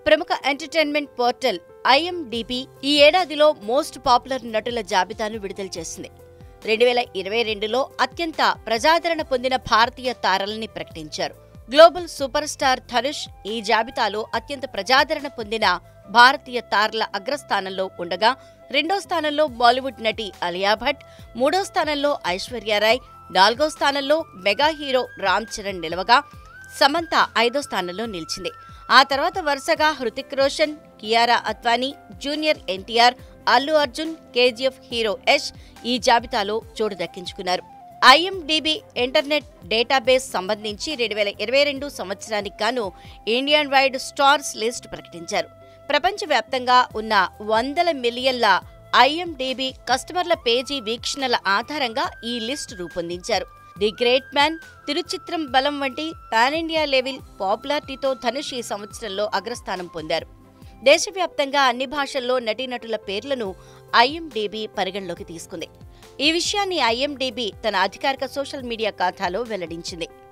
ప్రముఖ entertainment portal IMDb ఈ ఏడాదిలో మోస్ట్ పాపులర్ నటుల జాబితాను విడుదల చేసింది రెండు వేల ఇరవై రెండులో అత్యంత ప్రజాదరణ పొందిన భారతీయ తారలని ప్రకటించారు గ్లోబల్ సూపర్ స్టార్ ధనుష్ ఈ జాబితాలో అత్యంత ప్రజాదరణ పొందిన భారతీయ తారల అగ్రస్థానంలో ఉండగా రెండో స్థానంలో బాలీవుడ్ నటి అలియా భట్ మూడో స్థానంలో ఐశ్వర్యారాయ్ నాలుగో స్థానంలో మెగా హీరో రామ్ చరణ్ నిలవగా సమంత ఐదో స్థానంలో నిలిచింది ఆ తర్వాత వరుసగా హృతిక్ రోషన్ కియారా అద్వానీ జూనియర్ ఎన్టీఆర్ అల్లు అర్జున్ కేజీఎఫ్ హీరో యష్ ఈ జాబితాలో చోటు దక్కించుకున్నారు ఐఎండిబి ఇంటర్నెట్ డేటాబేస్ సంబంధించి రెండు వేల ఇరవై రెండు సంవత్సరానికి గాను ఇండియన్ వైడ్ స్టార్స్ లిస్ట్ ప్రకటించారు ప్రపంచవ్యాప్తంగా ఉన్న వందల మిలియన్ల ఐఎండిబి కస్టమర్ల పేజీ వీక్షణల ఆధారంగా ఈ లిస్ట్ రూపొందించారు the great man Thiruchitrambalam వంటి పాన్ ఇండియా లెవెల్ పాపులారిటీతో ధనుష్ ఈ సంవత్సరంలో అగ్రస్థానం పొందారు దేశవ్యాప్తంగా అన్ని భాషల్లో నటీనటుల పేర్లను ఐఎండిబి పరిగణలోకి తీసుకుంది ఈ విషయాన్ని ఐఎండిబి తన అధికారిక సోషల్ మీడియా ఖాతాలో వెల్లడించింది